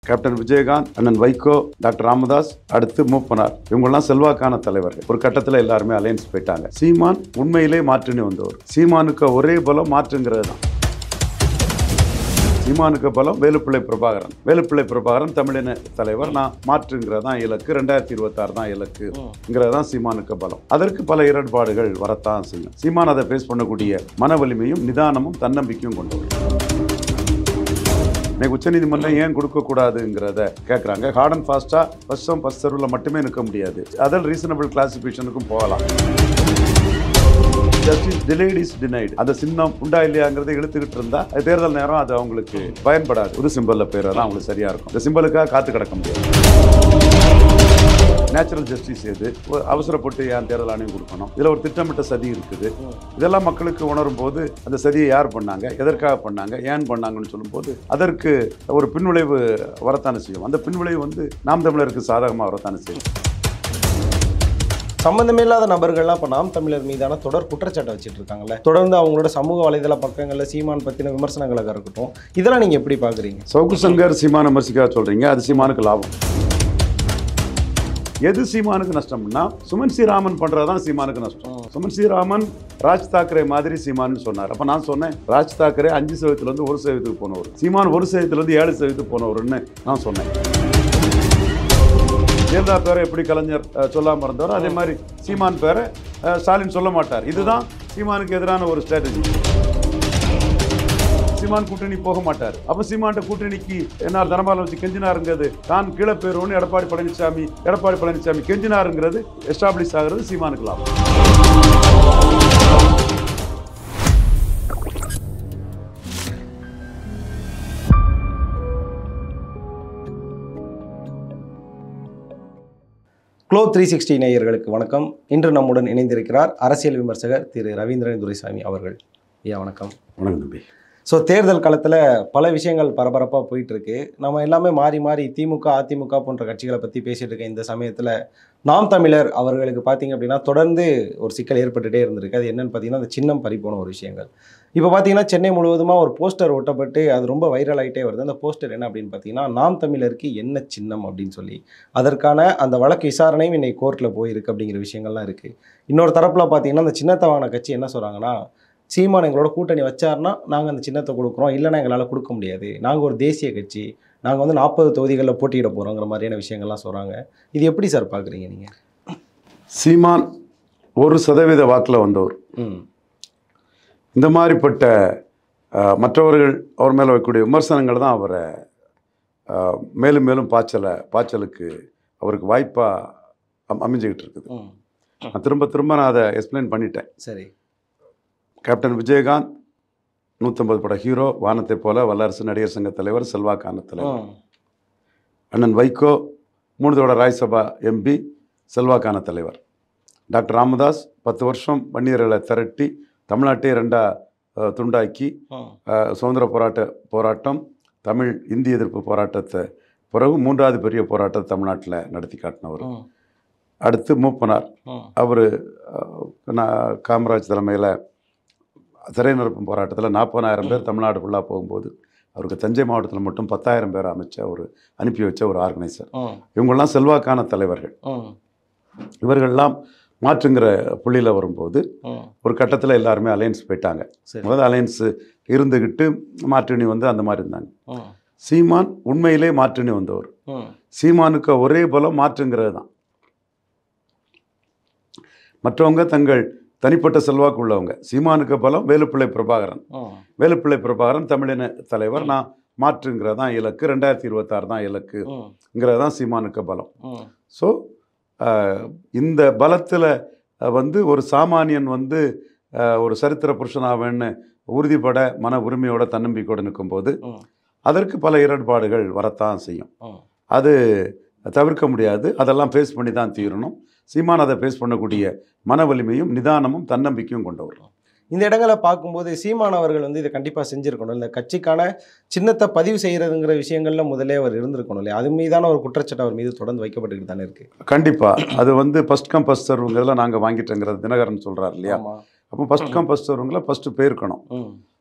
Captain Vijayakanth அண்ணன் Vaiko doctor Ramadoss அடுத்து மூப்பனார் இவங்கெல்லாம் செல்வாக்கான தலைவர்கள் ஒரு கட்டத்தில் எல்லாருமே அலையன்ஸ் போயிட்டாங்க சீமான் உண்மையிலே மாற்றுன்னு வந்தவர் சீமானுக்கு ஒரே பலம் மாற்றுங்கிறது தான் சீமானுக்கு பலம் வேலுப்பிள்ளை பிரபாகரன் வேலுப்பிள்ளை பிரபாகரன் தமிழின தலைவர் நான் மாற்றுங்கிறது தான் இலக்கு ரெண்டாயிரத்தி இருபத்தாறு தான் இலக்குங்கிறது தான் சீமானுக்கு பலம் அதற்கு பல இடர்பாடுகள் வரத்தான் செய்யும் சீமான் அதை ஃபேஸ் பண்ணக்கூடிய மன வலிமையும் நிதானமும் தன்னம்பிக்கையும் கொண்டவர் இன்னைக்கு உச்சநீதிமன்றம் ஏன் கொடுக்கக்கூடாதுங்கிறத கேட்குறாங்க ஹார்ட் அண்ட் ஃபாஸ்ட்டாக ஃபர்ஸ்ட் ஃபர்ஸ்ட் சர்வில் மட்டுமே நிற்க முடியாது அதில் ரீசனபிள் கிளாசிஃபிகேஷனுக்கும் போகலாம் ஜஸ்டிஸ் டிலேட் இஸ் டினைடு அந்த சின்னம் உண்டா இல்லையாங்கிறத இழுத்துக்கிட்டு இருந்தா அது தேர்தல் நேரம் அது அவங்களுக்கு பயன்படாது புது சிம்பல்ல பேர் தான் அவங்களுக்கு சரியா இருக்கும் இந்த சிம்பலுக்காக காத்து கிடக்க முடியாது நேச்சுரல் ஜஸ்டிஸ் எது ஒரு அவசரப்பட்டு ஏன் தேர்தல் ஆணையம் கொடுக்கணும் இதுல ஒரு திட்டமிட்ட சதி இருக்குது இதெல்லாம் மக்களுக்கு உணரும் போது அந்த சதியை யார் பண்ணாங்க எதற்காக பண்ணாங்க ஏன் பண்ணாங்கன்னு சொல்லும்போது அதற்கு ஒரு பின்விளைவு வரத்தானே செய்யும் அந்த பின்விளைவு வந்து நாம் தமிழருக்கு சாதகமாக வரத்தானே செய்யும் சம்பந்தமில்லாத நபர்கள்லாம் இப்போ நாம் தமிழர் மீதான தொடர் குற்றச்சாட்டை வச்சுட்டு இருக்காங்கல்ல தொடர்ந்து அவங்களோட சமூக வலைதள பக்கங்களில் சீமான் பற்றின விமர்சனங்களாக இருக்கட்டும் இதெல்லாம் நீங்கள் எப்படி பார்க்குறீங்க சவுக்கு சங்கர் சீமான விமர்சிக்க சொல்றீங்க அது சீமானுக்கு லாபம் எது சீமானுக்கு நஷ்டம்னா சுமன் ஸ்ரீராமன் பண்றதுதான் சீமானுக்கு நஷ்டம் சுமன் ஸ்ரீராமன் ராஜ் தாக்கரே மாதிரி சீமான்னு சொன்னார் அப்ப நான் சொன்னேன் ராஜ் தாக்கரே அஞ்சு சதவீதத்துல இருந்து ஒரு சதவீதத்துக்கு போனவர் சீமான் ஒரு சதவீதத்துல இருந்து ஏழு சதவீதத்துக்கு போனவர்னு நான் சொன்னேன் ஜெயலலிதா பேரை எப்படி கலைஞர் அஹ், சொல்லாம இருந்தாரோ அதே மாதிரி சீமான் பேரை அஹ், ஸ்டாலின் சொல்ல மாட்டார் இதுதான் சீமானுக்கு எதிரான ஒரு ஸ்ட்ராட்டஜி சீமான் கூட்டணி போக மாட்டார் அப்ப சீமான்ட்ட கூட்டணிக்கு என்ன தனபாலம் வச்சு கெஞ்சினாருங்கிறது தான் கீழே பேருன்னு எடப்பாடி பழனிசாமி எடப்பாடி பழனிசாமி கெஞ்சினாருங்கிறது எஸ்டாப்ளிஷ் ஆகிறது சீமானுக்கு லாபம் க்ளோ த்ரீ சிக்ஸ்டி நேயர்களுக்கு வணக்கம் இன்று நம்முடன் இணைந்திருக்கிறார் அரசியல் விமர்சகர் திரு ரவீந்திரன் துரைசாமி அவர்கள் ஐயா வணக்கம் வணக்கம் தம்பி ஸோ தேர்தல் காலத்தில் பல விஷயங்கள் பரபரப்பாக போயிட்டு இருக்கு நம்ம எல்லாமே மாறி மாறி திமுக அதிமுக போன்ற கட்சிகளை பற்றி பேசிட்டு இருக்க இந்த சமயத்தில் நாம் தமிழர் அவர்களுக்கு பார்த்தீங்க அப்படின்னா தொடர்ந்து ஒரு சிக்கல் ஏற்பட்டுட்டே இருந்திருக்கு அது என்னன்னு பார்த்தீங்கன்னா அந்த சின்னம் பறிப்போன ஒரு விஷயங்கள் இப்போ பார்த்தீங்கன்னா சென்னை முழுவதுமாக ஒரு போஸ்டர் ஒட்டப்பட்டு அது ரொம்ப வைரல் ஆகிட்டே வருது அந்த போஸ்டர் என்ன அப்படின்னு பார்த்தீங்கன்னா நாம் தமிழருக்கு என்ன சின்னம் அப்படின்னு சொல்லி அதற்கான அந்த வழக்கு விசாரணையும் இன்னைக்கு கோர்ட்டில் போயிருக்கு அப்படிங்கிற விஷயங்கள்லாம் இருக்குது இன்னொரு தரப்பில் பார்த்தீங்கன்னா அந்த சின்னத்தை வாங்கின கட்சி என்ன சொல்கிறாங்கன்னா சீமான் எங்களோட கூட்டணி வச்சாருன்னா நாங்கள் அந்த சின்னத்தை கொடுக்குறோம் இல்லைன்னா எங்களால் கொடுக்க முடியாது நாங்கள் ஒரு தேசிய கட்சி நாங்கள் வந்து நாற்பது தொகுதிகளில் போட்டியிட போகிறோங்கிற மாதிரியான விஷயங்கள்லாம் சொல்கிறாங்க இது எப்படி சார் பார்க்குறீங்க நீங்கள் சீமான் ஒரு சதவீத வாக்கில் வந்தவர் ம் இந்த மாதிரிப்பட்ட அஹ், மற்றவர்கள் அவர் மேலே வைக்கக்கூடிய விமர்சனங்கள் தான் அவரை அஹ், மேலும் மேலும் பாய்ச்சலை பாய்ச்சலுக்கு அவருக்கு வாய்ப்பாக அமைஞ்சுக்கிட்டு இருக்குது ம் நான் திரும்ப திரும்ப நான் அதை எக்ஸ்பிளைன் பண்ணிட்டேன் சரி கேப்டன் விஜயகாந்த் நூற்றம்பது பட ஹீரோ வானத்தை போல வல்லரசு நடிகர் சங்க தலைவர் செல்வாக்கான தலைவர் ம் அண்ணன் வைகோ மூணு தடவை ராஜ்சபா எம்பி செல்வாக்கான தலைவர் டாக்டர் ராமதாஸ் பத்து வருஷம் வன்னியர்களை திரட்டி தமிழ்நாட்டை ரெண்டா அஹ், துண்டாக்கி ம் அஹ், சுதந்திர போராட்ட போராட்டம் தமிழ் இந்தி எதிர்ப்பு போராட்டத்தை பிறகு மூன்றாவது பெரிய போராட்டத்தை தமிழ்நாட்டில் நடத்தி காட்டினவர் ம் அடுத்து மூப்பனார் ம் அவர் காமராஜ் தலைமையில் திரைநிரப்பும் போராட்டத்தில் நாற்பதாயிரம் பேர் தமிழ்நாடு ஃபுல்லாக போகும்போது அவருக்கு தஞ்சை மாவட்டத்தில் மட்டும் பத்தாயிரம் பேர் அமைச்ச ஒரு அனுப்பி வச்ச ஒரு ஆர்கனைசர் ம் இவங்கெல்லாம் செல்வாக்கான தலைவர்கள் ம் இவர்கள்லாம் மாற்றுங்கிற புள்ளியில் வரும்போது ம் ஒரு கட்டத்தில் எல்லாருமே அலையன்ஸ் போயிட்டாங்க சரி முதல்ல அலையன்ஸ் இருந்துக்கிட்டு மாற்றுணி வந்து அந்த மாதிரி இருந்தாங்க ம் சீமான் உண்மையிலே மாற்றுணி வந்தவர் ம் சீமானுக்கு ஒரே பலம் மாற்றுங்கிறது தான் மற்றவங்க தங்கள் தனிப்பட்ட செல்வாக்கு உள்ளவங்க சீமானுக்கு பலம் வேலுப்பிள்ளை பிரபாகரன் ம் வேலுப்பிள்ளை பிரபாகரன் தமிழின தலைவர் நான் மாற்றுங்கிறது தான் இலக்கு ரெண்டாயிரத்தி இருபத்தாறு தான் இலக்குங்கிறது ம் தான் சீமானுக்கு பலம் ம் ஸோ இந்த பலத்தில் வந்து ஒரு சாமானியன் வந்து அஹ், ஒரு சரித்திர புருஷனாவேன்னு உறுதிப்பட மன உரிமையோட தன்னம்பிக்கையோடு நிற்கும்போது ம் அதற்கு பல இடர்பாடுகள் வரத்தான் செய்யும் ம் அது தவிர்க்க முடியாது அதெல்லாம் ஃபேஸ் பண்ணி தான் தீரணும் சீமான் அதை ஃபேஸ் பண்ணக்கூடிய மன வலிமையும் நிதானமும் தன்னம்பிக்கையும் கொண்டவர் இந்த இடங்களை பார்க்கும்போது சீமான் அவர்கள் வந்து இதை கண்டிப்பாக செஞ்சிருக்கணும் இந்த கட்சிக்கான சின்னத்தை பதிவு செய்யறதுங்கிற விஷயங்கள்ல முதலே அவர் இருந்திருக்கணும் இல்லையா அது மீதான ஒரு குற்றச்சாட்டு அவர் மீது தொடர்ந்து வைக்கப்பட்டுக்கிட்டு தானே இருக்கு கண்டிப்பாக அது வந்து ஃபஸ்ட் கம் ஃபஸ்ட் சர்வுங்கிறதுல நாங்கள் வாங்கிட்டோங்கிறது தினகரன் சொல்கிறார் இல்லையா ஆமா அப்போ ஃபஸ்ட் கம் ஃபஸ்ட் சர்வுங்களை ஃபஸ்ட்டு போயிருக்கணும் ம்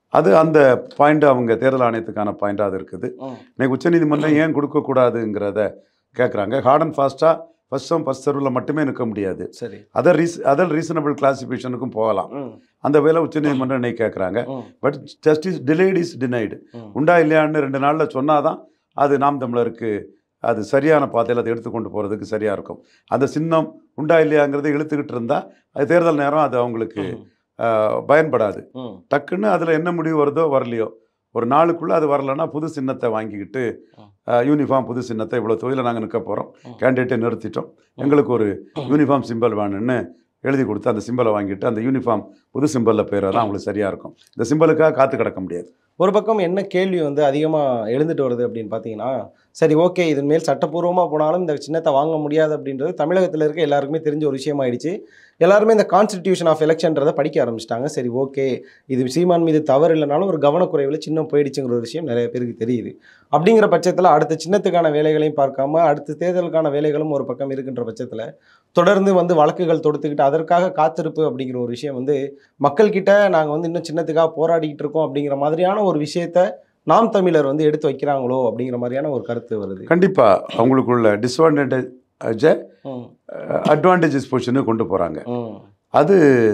அது அந்த பாயிண்ட் அவங்க தேர்தல் ஆணையத்துக்கான பாயிண்டாக அது இருக்குது ம், இன்னைக்கு உச்சநீதிமன்றம் ஏன் கொடுக்கக்கூடாதுங்கிறத கேட்குறாங்க ஹார்ட் அண்ட் ஃபாஸ்ட்டாக ஃபர்ஸ்ட் சம் ஃபர்ஸ்ட் சர்வில் மட்டுமே நிற்க முடியாது சரி அதர் ரீஸ் அதர் ரீசனபிள் கிளாசிஃபிகேஷனுக்கும் போகலாம் ம், அந்த வேலை உச்சநீதிமன்றம் இன்னைக்கு கேட்குறாங்க ம், but justice delayed is denied ம். உண்டா இல்லையான்னு ரெண்டு நாளில் சொன்னாதான் அது நாம் தமிழருக்கு அது சரியான பாதையில் அதை எடுத்துக்கொண்டு போகிறதுக்கு சரியாக இருக்கும் அந்த சின்னம் உண்டா இல்லையாங்கிறத இழுத்துக்கிட்டு இருந்தால் அது தேர்தல் நேரம் அது அவங்களுக்கு ம், ஆஹ், பயன்படாது ம், டக்குன்னு அதில் என்ன முடிவு வருதோ வரலையோ ஒரு நாளுக்குள்ளே அது வரலன்னா புது சின்னத்தை வாங்கிக்கிட்டு யூனிஃபார்ம் புது சின்னத்தை இவ்வளோ தொழிலில் நாங்கள் நிற்க போகிறோம் ம். கேண்டிடேட்டை நிறுத்திட்டோம் எங்களுக்கு ஒரு யூனிஃபார்ம் சிம்பல் வேணும்னு எழுதி கொடுத்து அந்த சிம்பலை வாங்கிட்டு அந்த யூனிஃபார்ம் புது சிம்பலில் பேர் தான் அவங்களுக்கு சரியாக இருக்கும் இந்த சிம்பலுக்காக காத்து கிடக்க முடியாது ஒரு பக்கம் என்ன கேள்வி வந்து அதிகமாக எழுந்துட்டு வருது அப்படின்னு பார்த்தீங்கன்னா சரி ஓகே இதன் மேல் சட்டப்பூர்வமாக போனாலும் இந்த சின்னத்தை வாங்க முடியாது அப்படின்றது தமிழகத்தில் இருக்க எல்லாருக்குமே தெரிஞ்ச ஒரு விஷயமாயிடுச்சு எல்லாருமே இந்த கான்ஸ்டிடியூஷன் ஆஃப் எலெக்ஷன்றதை படிக்க ஆரம்பிச்சிட்டாங்க சரி ஓகே இது சீமான் மீது தவறு இல்லைனாலும் ஒரு கவனக்குறைவில் சின்னம் போயிடுச்சுங்கிற ஒரு விஷயம் நிறைய பேருக்கு தெரியுது அப்படிங்கிற பட்சத்தில் அடுத்த சின்னத்துக்கான வேலைகளையும் பார்க்காம அடுத்த தேர்தலுக்கான வேலைகளும் ஒரு பக்கம் இருக்கின்ற பட்சத்தில் தொடர்ந்து வந்து வழக்குகள் தொடுத்துக்கிட்டு அதற்காக காத்திருப்பு அப்படிங்கிற ஒரு விஷயம் வந்து மக்கள்கிட்ட நாங்கள் வந்து இன்னும் சின்னத்துக்காக போராடிக்கிட்டு இருக்கோம் அப்படிங்கிற மாதிரியான ஒரு விஷயத்த நாம் தமிழர் வந்து எடுத்து வைக்கிறாங்களோ அப்படிங்கிற மாதிரியான ஒரு கருத்து வருது கண்டிப்பாக அவங்களுக்குள்ள டிஸ்அட்வான்டேஜை ம், அட்வான்டேஜஸ் பொசிஷனு கொண்டு போகிறாங்க ம், அது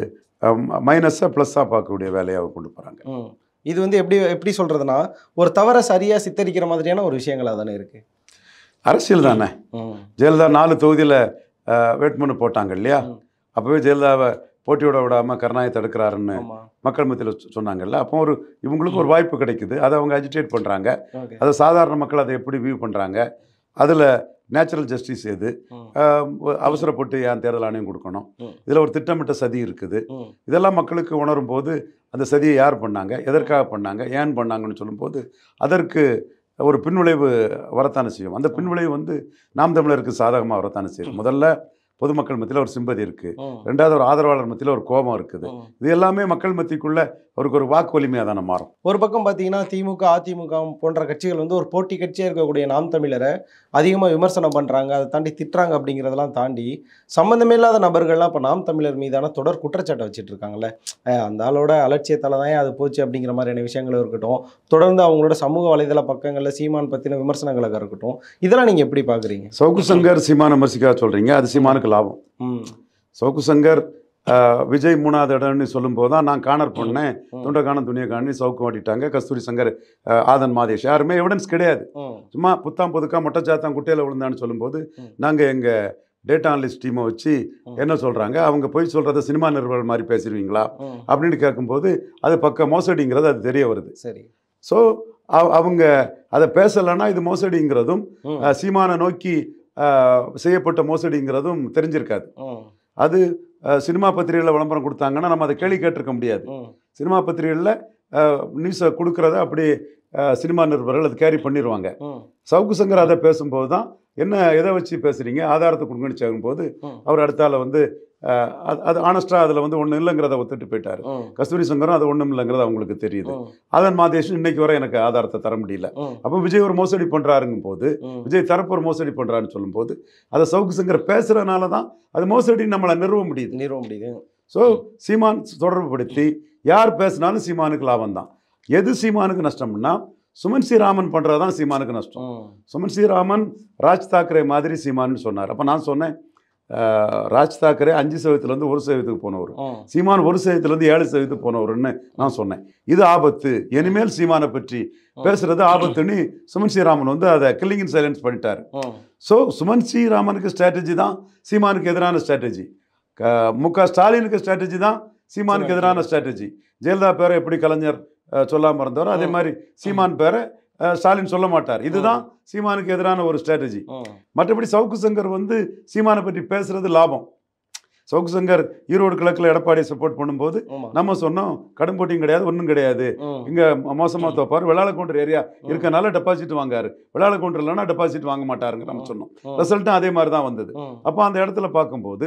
மைனஸாக ப்ளஸ்ஸாக பார்க்கக்கூடிய வேலையாக கொண்டு போகிறாங்க ம். இது வந்து எப்படி எப்படி சொல்றதுன்னா ஒரு தவறை சரியா சித்தரிக்கிற மாதிரியான ஒரு விஷயங்களா தானே இருக்கு அரசியல் தானே ம், ஜெயலலிதா நாலு தொகுதியில் வேட்புமனு போட்டாங்க இல்லையா ம். அப்போவே ஜெயலலிதாவை போட்டியோட விடாமல் கருணாயை தடுக்கிறாருன்னு ஆமா மக்கள் மத்தியில் சொ- சொன்னாங்கல்ல அப்போ ஒரு இவங்களுக்கு ஒரு வாய்ப்பு கிடைக்குது அதை அவங்க அஜிடேட் பண்ணுறாங்க ஓகே அதை சாதாரண மக்கள் அதை எப்படி வியூ பண்ணுறாங்க அதில் நேச்சுரல் ஜஸ்டிஸ் எது ம், ஆஹ் அவசரப்பட்டு ஏன் தேர்தல் ஆணையம் கொடுக்கணும் ம். இதில் ஒரு திட்டமிட்ட சதி இருக்குது ம், இதெல்லாம் மக்களுக்கு உணரும் போது அந்த சதியை யார் பண்ணாங்க எதற்காக பண்ணாங்க ஏன் பண்ணாங்கன்னு சொல்லும்போது அதற்கு ஒரு பின்விளைவு வரத்தானே செய்யும் அந்த பின்விளைவு வந்து நாம் தமிழருக்கு சாதகமாக வரத்தானே செய்யும் முதல்ல பொதுமக்கள் மத்தியில் ஒரு சிம்பதி இருக்குது ம், ரெண்டாவது ஒரு ஆதரவாளர் மத்தியில் ஒரு கோபம் இருக்குது ம். இது எல்லாமே மக்கள் மத்திக்குள்ள அவருக்கு ஒரு வாக்கு வலிமையாக தானே மாறும் ஒரு பக்கம் பார்த்தீங்கன்னா திமுக அதிமுக போன்ற கட்சிகள் வந்து ஒரு போட்டி கட்சியாக இருக்கக்கூடிய நாம் தமிழரை அதிகமாக விமர்சனம் பண்ணுறாங்க அதை தாண்டி திட்டுறாங்க அப்படிங்கிறதெல்லாம் தாண்டி சம்மந்தமே இல்லாத நபர்கள்லாம் இப்போ நாம் தமிழர் மீதான தொடர் குற்றச்சாட்டை வச்சுட்டு இருக்காங்கல்ல அஹ் அந்த ஆளோட அலட்சியத்தால தான் அது போச்சு அப்படிங்கிற மாதிரியான விஷயங்களும் இருக்கட்டும் தொடர்ந்து அவங்களோட சமூக வலைதள பக்கங்களில் சீமான் பற்றின விமர்சனங்களாக இருக்கட்டும் இதெல்லாம் நீங்கள் எப்படி பார்க்குறீங்க சவுக்கு சங்கர் சீமான விமர்சிக்கா சொல்கிறீங்க அது சீமானுக்கு லாபம் ம் சவுக்கு சங்கர் ஆஹ், விஜய் மூணாவது இடம்னு சொல்லும்போது தான் நான் கார்னர் பண்ணேன் ம். துண்டை காணும் துணியை காணி சவுக்கு மாட்டிட்டாங்க கஸ்தூரி சங்கர் ஆஹ், ஆதன் மாதேஷ் யாருமே எவிடன்ஸ் கிடையாது ம் சும்மா புத்தாம் புதுக்கா மொட்டைச்சாத்தான் குட்டையில் விழுந்தான்னு சொல்லும்போது ம். நாங்கள் எங்கள் டேட்டா அனலிஸ்ட் டீமை வச்சு ம். என்ன சொல்கிறாங்க அவங்க போய் சொல்கிறத சினிமா நிறுவனம் மாதிரி பேசிடுவீங்களா ம் அப்படின்னு கேட்கும்போது அது பக்க மோசடிங்கிறது அது தெரிய வருது சரி ஸோ அவங்க அதை பேசலைன்னா இது மோசடிங்கிறதும் ம் ஆஹ், சீமானை நோக்கி ஆஹ், செய்யப்பட்ட மோசடிங்கிறதும் தெரிஞ்சிருக்காது ம் அது ஆஹ், சினிமா பத்திரிகையில் விளம்பரம் கொடுத்தாங்கன்னா நம்ம அதை கேள்வி கேட்டிருக்க முடியாது ம் சினிமா பத்திரிகைகளில் நியூஸை கொடுக்குறத அப்படி ஆஹ், சினிமா நிருபர்கள் அது கேரி பண்ணிடுவாங்க ம் சவுக்கு சங்கர் அதை பேசும்போது தான் என்ன எதை வச்சு பேசுகிறீங்க ஆதாரத்தை கொடுங்கன்னு கேட்கும்போது ம். அவர் அடுத்தால வந்து ஆஹ், அது அது ஆனஸ்டாக அதில் வந்து ஒன்றும் இல்லைங்கிறத ஒத்துட்டு போயிட்டார் ம் கஸ்தூரி சங்கரும் அது ஒன்றும் இல்லைங்கிறது அவங்களுக்கு தெரியுது ம் அதன் மாதேஷன் இன்னைக்கு வரை எனக்கு ஆதாரத்தை தர முடியல ம் அப்போ விஜய் ஒரு மோசடி பண்ணுறாருங்கும் போது ம் விஜய் தரப்பு ஒரு மோசடி பண்ணுறாருன்னு சொல்லும்போது அதை சவுக்கு சங்கர் பேசுகிறனால தான் அது மோசடி நம்மளை நிறுவ முடியுது நிறுவ முடியுது ஸோ சீமான் தொடர்புபடுத்தி யார் பேசினாலும் சீமானுக்கு லாபம் தான் எது சீமானுக்கு நஷ்டம்னா சுமன் ஸ்ரீராமன் பண்ணுறது தான் சீமானுக்கு நஷ்டம் ம் சுமன் ஸ்ரீராமன் ராஜ் தாக்கரே மாதிரி சீமான்னு சொன்னார் அப்போ நான் சொன்னேன் ஆஹ், ராஜ் தாக்கரே அஞ்சு சதவீதத்துலேருந்து ஒரு சதவீதத்துக்கு போனவர் ம் சீமான் ஒரு சதவீதத்துலேருந்து ஏழு சதவீதத்துக்கு போனவர்னு நான் சொன்னேன் இது ஆபத்து இனிமேல் சீமானை பற்றி பேசுறது ஆபத்துன்னு சுமன் ஸ்ரீராமன் வந்து அதை கில்லிங் இன் சைலன்ஸ் பண்ணிட்டார் ம் ஸோ சுமன் ஸ்ரீராமனுக்கு ஸ்ட்ராட்டஜி தான் சீமானுக்கு எதிரான ஸ்ட்ராட்டஜி மு க ஸ்டாலினுக்கு ஸ்ட்ராட்டஜி தான் சீமானுக்கு எதிரான ஸ்ட்ராட்டஜி ஜெயலலிதா பேரை எப்படி கலைஞர் சொல்லாமல் இருந்தாரோ அதே ம். மாதிரி சீமான் பேரை அஹ், ஸ்டாலின் சொல்ல மாட்டார் இதுதான் சீமானுக்கு எதிரான ஒரு ஸ்ட்ராட்டஜி ம் மற்றபடி சவுக்கு சங்கர் வந்து சீமானை பற்றி பேசுறது லாபம் சவுக்கு சங்கர் ஈரோடு கிழக்கில் எடப்பாடியை சப்போர்ட் பண்ணும்போது ஆமா நம்ம சொன்னோம் கடும் போட்டியும் கிடையாது ஒன்றும் கிடையாது ம் இங்கே மோசமாக தோப்பார் வெள்ளாளக்கவுண்டர் ஏரியா இருக்கனால டெபாசிட் வாங்காரு வெள்ளாளக்கவுண்டர் இல்லைன்னா டெபாசிட் வாங்க மாட்டாருங்க நம்ம சொன்னோம் ம். ரிசல்ட்டும் அதே மாதிரி தான் வந்தது ம் அப்போ அந்த இடத்துல பார்க்கும்போது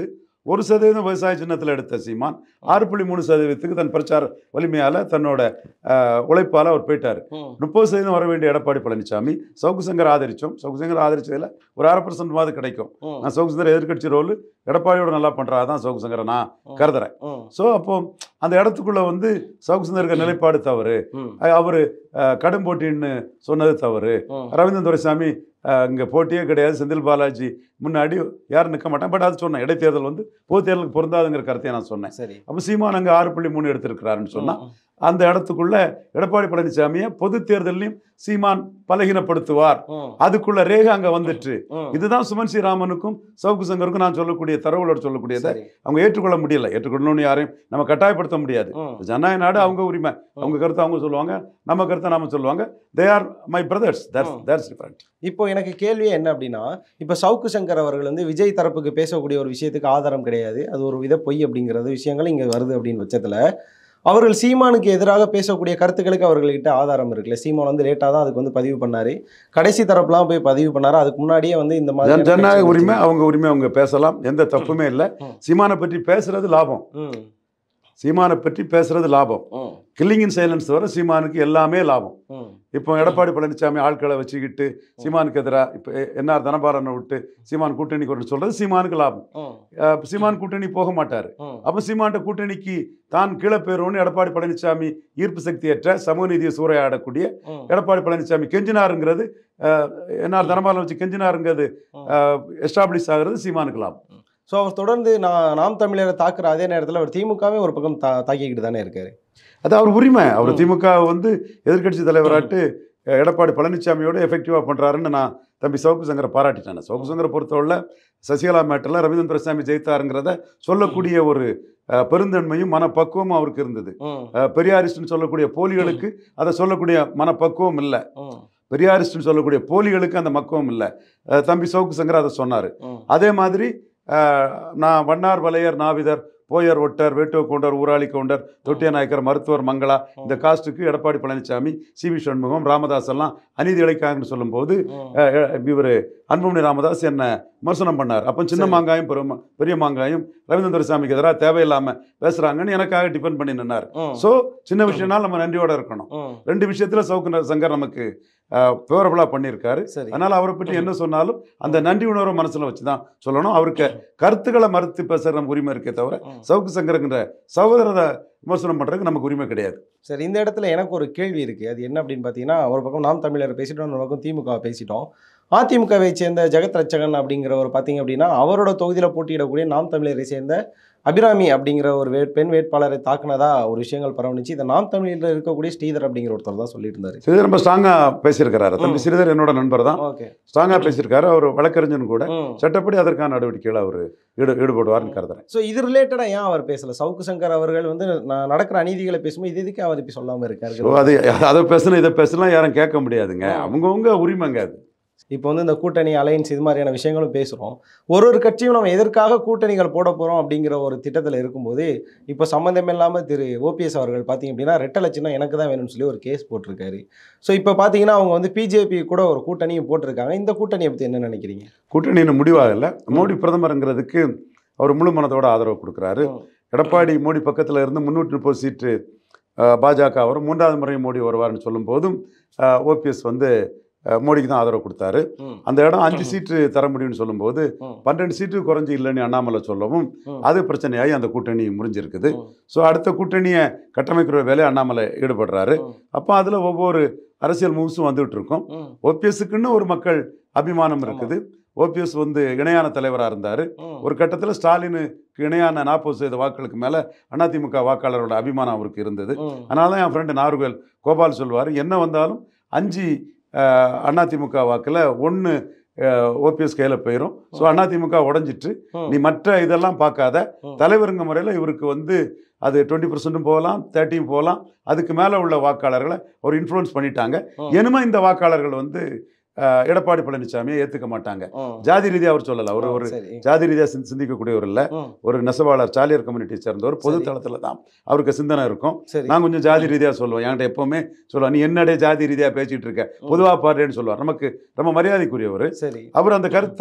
ஒரு சதவீதம் விவசாய சின்னத்தில் எடுத்த சீமான் ஆறு புள்ளி மூணு சதவீதத்துக்கு தன் பிரச்சார வலிமையால் தன்னோட அஹ், உழைப்பால அவர் போயிட்டார் ம். முப்பது சதவீதம் வர வேண்டிய எடப்பாடி பழனிசாமி சவுக்கு சங்கர் ஆதரிச்சோம் சவுக்கு சங்கர் ஆதரிச்சதுல ஒரு அரை பர்சன்ட் மாதிரி கிடைக்கும் ம். நான் சவுக்கு சங்கர் எதிர்க்கட்சி ரோல் எடப்பாடியோட நல்லா பண்றா தான் சவுக்கு சங்கரை நான் ம். கருதுறேன் ம். ஸோ அப்போ அந்த இடத்துக்குள்ள வந்து சவுக்கு சங்கருக்கு நிலைப்பாடு தவறு ம். அவர் கடும் போட்டின்னு சொன்னது தவறு ம். ரவீந்திரன் துரைசாமி இங்கே போட்டியே கிடையாது செந்தில் பாலாஜி முன்னாடி யாரும் நிற்க மாட்டாங்க பட் அது சொன்னேன் இடைத்தேர்தல் வந்து பொது தேர்தலுக்கு பொருந்தாதுங்கிற கருத்தை நான் சொன்னேன் சரி அப்போ சீமான் அங்கே ஆறு புள்ளி மூணு எடுத்திருக்கிறாருன்னு சொன்னால் ம். அந்த இடத்துக்குள்ள எடப்பாடி பழனிசாமியை பொது தேர்தலையும் சீமான் பலகீனப்படுத்துவார் ம். அதுக்குள்ள ரேகை அங்கே வந்துட்டு ம். இதுதான் சுமன் ஸ்ரீராமனுக்கும் சவுக்கு சங்கருக்கும் நான் சொல்லக்கூடிய தரவுகளோட சொல்லக்கூடியதை சரி. அவங்க ஏற்றுக்கொள்ள முடியல ஏற்றுக்கொள்ளணும்னு யாரையும் நம்ம கட்டாயப்படுத்த முடியாது ம். ஜனநாயக நாடு அவங்க உரிமை அவங்க கருத்தை அவங்க சொல்லுவாங்க நம்ம கருத்தை நாம சொல்லுவாங்க they are my brothers that's ம். தட்ஸ் டிஃபரெண்ட் இப்போ எனக்கு கேள்வியே என்ன அப்படின்னா இப்போ சவுக்கு சங்கர் அவர்கள் வந்து விஜய் தரப்புக்கு பேசக்கூடிய ஒரு விஷயத்துக்கு ஆதாரம் கிடையாது அது ஒரு வித பொய் அப்படிங்கிறது விஷயங்கள் இங்கே வருது அப்படின்னு பட்சத்தில் அவர்கள் சீமானுக்கு எதிராக பேசக்கூடிய கருத்துக்களுக்கு அவர்கள்கிட்ட ஆதாரம் இருக்குல்ல சீமான் வந்து லேட்டாக தான் அதுக்கு வந்து பதிவு பண்ணாரு கடைசி தரப்புலாம் போய் பதிவு பண்ணாரு அதுக்கு முன்னாடியே வந்து இந்த மாதிரி ஜன- ஜனநாயக உரிமை அவங்க உரிமை அவங்க பேசலாம் எந்த தப்புமே இல்லை ம். சீமானை பற்றி பேசுறது லாபம் ம் சீமானை பற்றி பேசுறது லாபம் ம் கில்லிங் இன் சைலன்ஸ் தவிர சீமானுக்கு எல்லாமே லாபம் ம் இப்போ எடப்பாடி பழனிசாமி ஆட்களை வச்சுக்கிட்டு சீமானுக்கு எதிராக இப்போ என்ஆர் தனபாரனை விட்டு சீமான் கூட்டணி கொண்டு சொல்றது சீமானுக்கு லாபம் ம் அஹ் சீமான் கூட்டணி போக மாட்டார் ம் அப்போ சீமான்ட்ட கூட்டணிக்கு தான் கீழே போயிடும்னு எடப்பாடி பழனிசாமி ஈர்ப்பு சக்தியற்ற சமூக நீதியை சூறையாடக்கூடிய ம் எடப்பாடி பழனிசாமி கெஞ்சினாருங்கிறது அஹ், என்ஆர் தனபாலன் வச்சு கெஞ்சினாருங்கிறது எஸ்டாப்ளிஷ் ஆகிறது சீமானுக்கு லாபம் ஸோ அவர் தொடர்ந்து நான் நாம் தமிழரை தாக்குற அதே நேரத்தில் அவர் திமுகவே ஒரு பக்கம் தா தாக்கிக்கிட்டு தானே இருக்காரு அது அவர் உரிமை அவர் ம். திமுக வந்து எதிர்க்கட்சி தலைவராட்டு அஹ், எடப்பாடி பழனிசாமியோட எஃபெக்டிவாக பண்ணுறாருன்னு நான் தம்பி சவுக்கு சங்கரை பாராட்டிட்டேன் சவுக்கு சங்கரை பொறுத்தவரை சசிகலா மேட்டரில் ரவீந்திரன் பிரசாமி ஜெயித்தாருங்கிறத சொல்லக்கூடிய ஒரு அஹ், பெருந்தன்மையும் மனப்பக்குவமும் அவருக்கு இருந்தது ம் அஹ், பெரியாரிஸ்ட்னு சொல்லக்கூடிய போலிகளுக்கு அதை சொல்லக்கூடிய மனப்பக்குவம் இல்லை ம் பெரியாரிஸ்ட்னு சொல்லக்கூடிய போலிகளுக்கு அந்த பக்குவம் இல்லை அஹ், தம்பி சவுக்கு சங்கர் அதை சொன்னார் ம் அதே மாதிரி அஹ், நான் வண்ணார் வலையர் நாவிதர் போயர் ஒட்டர் வேட்டுவ கவுண்டர் ஊராளி கவுண்டர் தொட்டிய நாயக்கர் மருத்துவர் மங்களா இந்த காஸ்ட்டுக்கு எடப்பாடி பழனிசாமி சி வி சண்முகம் ராமதாஸ் எல்லாம் அநீதி இழைக்காங்கன்னு சொல்லும்போது ம் இவர் அன்புமணி ராமதாஸ் என்ன விமர்சனம் பண்ணார் அப்போ சின்ன சரி. மாங்காயும் பெரும் பெரிய மாங்காயும் ரவீந்திர சாமிக்கு எதிராக தேவையில்லாமல் பேசுகிறாங்கன்னு எனக்காக டிபெண்ட் பண்ணி நின்னார் ம் ஸோ சின்ன விஷயம்னால நம்ம நன்றியோட இருக்கணும் ம் ரெண்டு விஷயத்துல சவுக்கு சங்கர் நமக்கு ஃபேவரபுளாக பண்ணியிருக்காரு சரி அதனால அவரை பற்றி என்ன சொன்னாலும் அந்த நன்றி உணர்வை மனசுல வச்சு தான் சொல்லணும் அவருக்கு கருத்துக்களை மறுத்து பேசுற நமக்கு உரிமை இருக்கே தவிர ம். சவுக்கு சங்கருங்கிற சகோதரரை விமர்சனம் பண்றதுக்கு நமக்கு உரிமை கிடையாது சரி இந்த இடத்துல எனக்கு ஒரு கேள்வி இருக்குது அது என்ன அப்படின்னு பார்த்தீங்கன்னா ஒரு பக்கம் நாம் தமிழர் பேசிட்டோம் இன்னொரு பக்கம் திமுக பேசிட்டோம் அதிமுகவை சேர்ந்த ஜெகத் ரட்சகன் அப்படிங்கிறவர் பார்த்தீங்க அப்படின்னா அவரோட தொகுதியில் போட்டியிடக்கூடிய நாம் தமிழரை சேர்ந்த அபிராமி அப்படிங்கிற ஒரு வே பெண் வேட்பாளரை தாக்குனதா ஒரு விஷயங்கள் பரவணிச்சு இதை நாம் தமிழில் இருக்கக்கூடிய ஸ்ரீதர் அப்படிங்கிற ஒருத்தர் தான் சொல்லிட்டு இருந்தாரு ஸ்ரீதர் ரொம்ப ஸ்ட்ராங்கா பேசியிருக்கிறாரு தம்பி ம். ஸ்ரீதர் என்னோட நண்பர் தான் ஓகே ஸ்ட்ராங்கா பேசியிருக்காரு அவர் வழக்கறிஞன் கூட ம் சட்டப்படி அதற்கான நடவடிக்கைகள் அவர் ஈடு ஈடுபடுவார்னு கருதுறேன் ஸோ இது ரிலேட்டடாக ஏன் அவர் பேசல சவுக்கு சங்கர் அவர்கள் வந்து நான் நடக்கிற அநீதிகளை பேசும்போது இது எதுக்கு அவர் இப்படி சொல்லாமல் ஸோ இருக்காரு அது அதை பேசணும் இதை பேசலாம் யாரும் கேட்க முடியாதுங்க ம். அவங்கவுங்க உரிமைங்க அது இப்போ வந்து இந்த கூட்டணி அலையன்ஸ் இது மாதிரியான விஷயங்களும் பேசுகிறோம் ஒரு ஒரு கட்சியும் நம்ம எதற்காக கூட்டணிகள் போட போகிறோம் அப்படிங்கிற ஒரு திட்டத்தில் இருக்கும்போது இப்போ சம்மந்தம் இல்லாமல் திரு ஓபிஎஸ் அவர்கள் பார்த்தீங்க அப்படின்னா ரெட்டலை சின்னம் எனக்கு தான் வேணும்னு சொல்லி ஒரு கேஸ் போட்டிருக்காரு ஸோ இப்போ பார்த்தீங்கன்னா அவங்க வந்து பிஜேபி கூட ஒரு கூட்டணியும் போட்டிருக்காங்க இந்த கூட்டணியை பற்றி என்ன நினைக்கிறீங்க கூட்டணி இன்னும் முடிவாகல மோடி பிரதமருங்கிறதுக்கு அவர் முழு மனதோட ஆதரவு கொடுக்குறாரு ம். எடப்பாடி மோடி பக்கத்தில் இருந்து முந்நூற்றி முப்பது சீட்டு அஹ், பாஜக வரும் மூன்றாவது முறை மோடி வருவார்னு சொல்லும் போதும் ஓபிஎஸ் வந்து அஹ், மோடிக்கு தான் ஆதரவு கொடுத்தாரு ம். அந்த இடம் அஞ்சு சீட்டு தர முடியும்னு சொல்லும்போது ம். பன்னெண்டு சீட்டு குறைஞ்சி இல்லைன்னு அண்ணாமலை சொல்லவும் ம். அது பிரச்சனையாகி அந்த கூட்டணி முறிஞ்சிருக்குது ம். ஸோ அடுத்த கூட்டணியை கட்டமைக்கிற வேலையை அண்ணாமலை ஈடுபடுறாரு ம். அப்போ அதில் ஒவ்வொரு அரசியல் மூவ்ஸும் வந்துட்டு இருக்கும் ம். ஓபிஎஸ்க்குன்னு ஒரு மக்கள் அபிமானம் ஆமா. இருக்குது ஓபிஎஸ் வந்து இணையான தலைவராக இருந்தார் ம். ஒரு கட்டத்தில் ஸ்டாலினுக்கு இணையான நாற்பது சதவீத வாக்குகளுக்கு மேலே அதிமுக வாக்காளரோட அபிமானம் அவருக்கு இருந்தது ம். அதனால தான் என் ஃப்ரெண்டு நார்வேல் கோபால் சொல்வார் என்ன வந்தாலும் அஞ்சு அஹ், அதிமுக வாக்கில் ஒன்று ஓபிஎஸ் கையில் போயிடும் ஸோ அதிமுக உடஞ்சிட்டு ம். நீ மற்ற இதெல்லாம் பார்க்காத ம். தலைவருங்க முறையில் இவருக்கு வந்து அது டுவெண்ட்டி பர்சன்ட்டும் போகலாம் தேர்ட்டியும் போகலாம் அதுக்கு மேலே உள்ள வாக்காளர்களை ஒரு இன்ஃப்ளூயன்ஸ் பண்ணிட்டாங்க ம். இனிமே இந்த வாக்காளர்கள் வந்து அஹ், எடப்பாடி பழனிசாமியை ஏற்றுக்க மாட்டாங்க ம். ஜாதி ரீதியாக அவர் சொல்லலை அவர் ஒரு சரி ஜாதி ரீதியாக சிந்தி சிந்திக்கக்கூடியவர் இல்லை ம். ஒரு நெசவாளர் சாலியர் கம்யூனிட்டியை சேர்ந்தவர் பொது சரி. தளத்தில் தான் அவருக்கு சிந்தனை இருக்கும் சரி நான் கொஞ்சம் ஜாதி ரீதியாக சொல்லுவேன் என்கிட்ட எப்பவுமே சொல்லுவேன் நீ என்னடே ஜாதி ரீதியாக பேசிட்டு இருக்க பொதுவாக பாடுறேன்னு சொல்லுவார் நமக்கு ரொம்ப மரியாதைக்குரியவர் சரி அவர் அந்த கருத்தை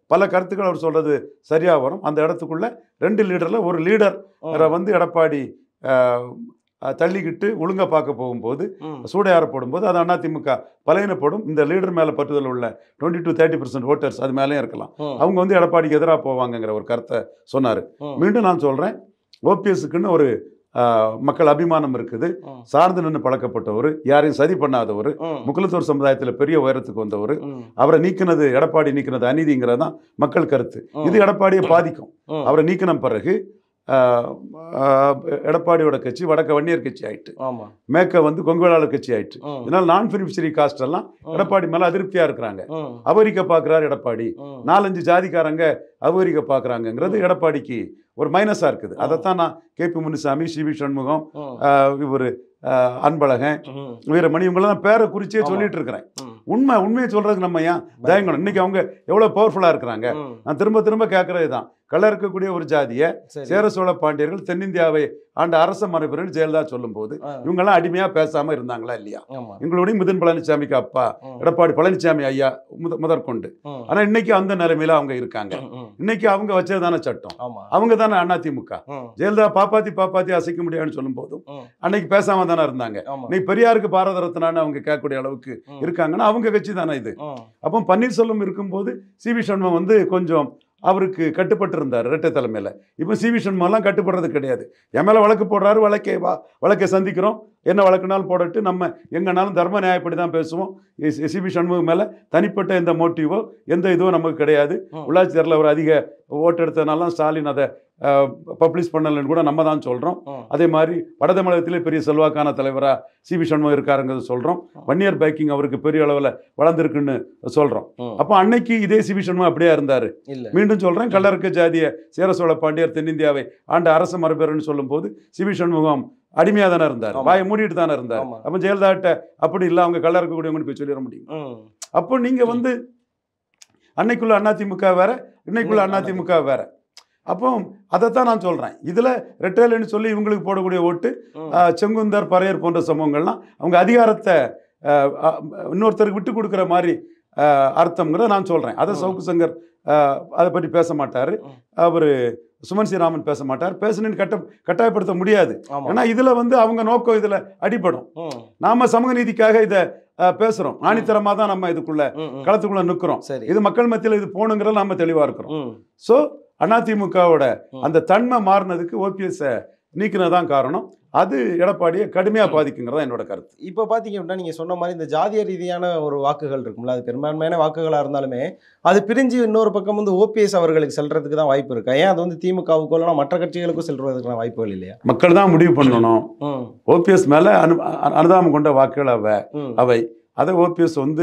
பல கருத்துக்கள் அவர் சொல்றது சரியா வரும் அந்த இடத்துக்குள்ள ரெண்டு லீடர்ல ஒரு லீடர் ம், வந்து எடப்பாடி அஹ், அஹ், தள்ளிக்கிட்டு ஒழுங்கா பார்க்க போகும்போது ம், சூடையார போடும்போது அது அதிமுக பலையினப்படும் இந்த லீடர் மேல பற்றுதல் உள்ள twenty to thirty percent voters அது மேலேயும் இருக்கலாம் ம், அவங்க வந்து எடப்பாடிக்கு எதிராக போவாங்கங்கிற ஒரு கருத்தை சொன்னார் ம், மீண்டும் நான் சொல்கிறேன் ஓபிஎஸ்க்குன்னு ஒரு ஆஹ், மக்கள் அபிமானம் இருக்குது ம், சார்ந்து நின்று பழக்கப்பட்டவர் யாரையும் சதி பண்ணாதவர் ம், முக்குலத்தூர் சமுதாயத்தில் பெரிய உயரத்துக்கு வந்தவர் ம், அவரை நீக்கினது எடப்பாடி நீக்கினது அநீதிங்கிறது தான் மக்கள் கருத்து ம், இது எடப்பாடியை பாதிக்கும் ம், அவரை நீக்கின பிறகு ஆஹ், ஆஹ், எடப்பாடியோட கட்சி வடக்க வன்னியர் கட்சி ஆயிட்டு ஆமா மேற்க வந்து கொங்குவேளாளர் கட்சி ஆயிட்டு ம், இதனால் நான் பெனிஃபிஷரி காஸ்ட் எல்லாம் ம், எடப்பாடி மேல அதிருப்தியா இருக்கிறாங்க ம், அபகரிக்க பார்க்குறாரு எடப்பாடி ம், நாலஞ்சு ஜாதிக்காரங்க அபகரிக்க பார்க்குறாங்கங்கிறது எடப்பாடிக்கு ஒரு மைனஸாக இருக்குது அதைத்தான் நான் கேபி முனுசாமி சிவி சண்முகம் ம், இவர் அன்பழகன் ம், வீரமணி இவங்கெல்லாம் பேரை குறிச்சே ஆமா. சொல்லிட்டு இருக்கிறேன் ம், உண்மை உண்மையை சொல்றதுக்கு நம்ம ஏன் தயங்கணும் இன்னைக்கு அவங்க எவ்வளோ பவர்ஃபுல்லாக இருக்கிறாங்க ம், நான் திரும்ப திரும்ப கேட்கறது தான் கள்ள இருக்கக்கூடிய ஒரு ஜாதியை சரி. சேர சோழ பாண்டியர்கள் தென்னிந்தியாவை ஆண்ட அரச மரபினர்னு ஜெயலலிதா சொல்லும்போது ஆ, இவங்கெல்லாம் அடிமையா பேசாம இருந்தாங்களா இல்லையா ஆமா எங்களுடைய முதன் பழனிசாமிக்கு அப்பா ம், எடப்பாடி பழனிசாமி ஐயா முத முதற்கொண்டு ம், ஆனா இன்னைக்கு அந்த நிலைமையில அவங்க இருக்காங்க ம், ம், இன்னைக்கு அவங்க வச்சதுதானே சட்டம் ஆமா அவங்க தானே அதிமுக ம், ஜெயலலிதா பாப்பாத்தி பாப்பாத்தி அசைக்க முடியாதுன்னு சொல்லும் போதும் ம், அன்னைக்கு பேசாம தானே இருந்தாங்க ஆமா இன்னைக்கு பெரியாருக்கு பாரத ரத்னான்னு அவங்க கேட்கக்கூடிய அளவுக்கு ம், இருக்காங்கன்னா அவங்க கட்சி தானே இது ம், அப்போ பன்னீர்செல்வம் இருக்கும்போது சிவி சண்முகம் வந்து கொஞ்சம் அவருக்கு கட்டுப்பட்டு இருந்தார் இரட்டை தலைமையில் இப்போ சிவி சண்முகம்லாம் கட்டுப்படுறது கிடையாது என் மேலே வழக்கு போடுறாரு வழக்கை வா வழக்கை சந்திக்கிறோம் என்ன வழக்குனாலும் போடட்டு நம்ம எங்கனாலும் தர்ம நியாயப்படி தான் பேசுவோம் சிவி சண்முகம் மேலே தனிப்பட்ட எந்த மோட்டிவோ எந்த இதுவும் நமக்கு கிடையாது ம். உள்ளாட்சி தேர்தலில் ஒரு அதிக ஓட்டு எடுத்ததுனால ஸ்டாலின் அதை பப்ளிஷ் பண்ணலன்னு கூட நம்ம தான் சொல்கிறோம் ம், அதே மாதிரி வட தமிழகத்திலே பெரிய செல்வாக்கான தலைவராக சிவி சண்முகம் இருக்காருங்கிறது சொல்கிறோம் வன்னியர் பைக்கிங் அவருக்கு பெரிய அளவில் வளர்ந்துருக்குன்னு சொல்கிறோம் ம், அப்போ அன்னைக்கு இதே சிவி சண்முகம் அப்படியே இருந்தார் இல்ல மீண்டும் சொல்கிறேன் கள்ளருக்கு ஜாதிய சேர சோழ பாண்டியர் தென்னிந்தியாவை ஆண்ட அரச மரபேறுன்னு சொல்லும்போது சிவி சண்முகம் அடிமையாக தானே இருந்தார் ஆமா. வாயை மூடிட்டு தானே இருந்தார் ஆமா. அப்போ ஜெயலலிதாட்ட அப்படி இல்லை அவங்க கள்ள இருக்கக்கூடியவங்கன்னு போய் சொல்லிட முடியும் ம், அப்போ நீங்கள் வந்து அன்னைக்குள்ள அதிமுக வேற இன்னைக்குள்ள இன்னைக்கு அதிமுக வேற அப்போ அதைத்தான் நான் சொல்கிறேன் இதில் ரெட்டேலுன்னு சொல்லி இவங்களுக்கு போடக்கூடிய ஓட்டு ம், ஆஹ் செங்குந்தர் பறையர் போன்ற சமூகங்கள்லாம் அவங்க அதிகாரத்தை ஆஹ் ஆஹ் இன்னொருத்தருக்கு விட்டு கொடுக்குற மாதிரி ஆஹ் அர்த்தம்ங்கிறத நான் சொல்கிறேன் அதை ம். சவுக்கு சங்கர் ஆஹ் அதை பற்றி பேச மாட்டார் ம். அவர் சுமன் ஸ்ரீராமன் பேச மாட்டார் பேசணுன்னு கட்ட கட்டாயப்படுத்த முடியாது ஆமா ஏன்னா இதில் வந்து அவங்க நோக்கம் இதில் அடிபடும் ம், நாம சமூக நீதிக்காக இதை பேசுகிறோம் ஆணித்தரமாக தான் நம்ம இதுக்குள்ள ம், ம், களத்துக்குள்ள நிற்கிறோம் சரி இது மக்கள் மத்தியில் இது போகணுங்கிறத நம்ம தெளிவாக இருக்கிறோம் ம், ஸோ அதிமுகவோட ம். அந்த தன்மை மாறினதுக்கு ஓபிஎஸ்ஸை நீக்கினதான் காரணம் அது எடப்பாடியை கடுமையாக பாதிக்குங்கிறதா என்னோட கருத்து இப்போ பார்த்தீங்க அப்படின்னா நீங்கள் சொன்ன மாதிரி இந்த ஜாதிய ரீதியான ஒரு வாக்குகள் இருக்கும்ல அது பெரும்பான்மையான வாக்குகளாக இருந்தாலுமே அது பிரிஞ்சு இன்னொரு பக்கம் வந்து ஓபிஎஸ் அவர்களுக்கு செல்றதுக்கு தான் வாய்ப்பு இருக்கா ஏன் அது வந்து திமுகவுக்கோ இல்லைனா மற்ற கட்சிகளுக்கும் செல்றதுக்கான வாய்ப்புகள் இல்லையா மக்கள் தான் முடிவு பண்ணணும் ம் ஓபிஎஸ் மேலே அனு அ- அனுதாபம் கொண்ட வாக்குகள் அவ ம் அவை அதை ஓபிஎஸ் வந்து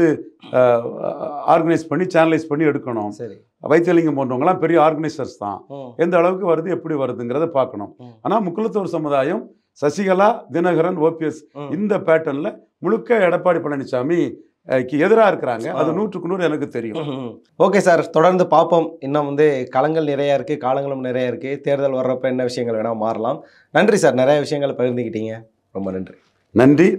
ஆர்கனைஸ் பண்ணி சேனலைஸ் பண்ணி எடுக்கணும் சரி வைத்தியலிங்கம் போன்றவங்கலாம் பெரிய ஆர்கனைசர்ஸ் தான் ம் எந்த அளவுக்கு வருது எப்படி வருதுங்கிறத பார்க்கணும் ம். ஆனால் முக்குலத்தோர் சமுதாயம் சசிகலா தினகரன் ஓபிஎஸ் ம். இந்த பேட்டர்னில் முழுக்க எடப்பாடி பழனிசாமி எதிராக இருக்கிறாங்க அது ஆ. நூற்றுக்கு நூறு எனக்கு தெரியும் ஓகே சார் தொடர்ந்து பார்ப்போம் இன்னும் வந்து களங்கள் நிறைய இருக்குது காலங்களும் நிறைய இருக்குது தேர்தல் வர்றப்ப என்ன விஷயங்கள் வேணால் மாறலாம் நன்றி சார் நிறைய விஷயங்கள் பகிர்ந்துக்கிட்டீங்க ரொம்ப நன்றி நன்றி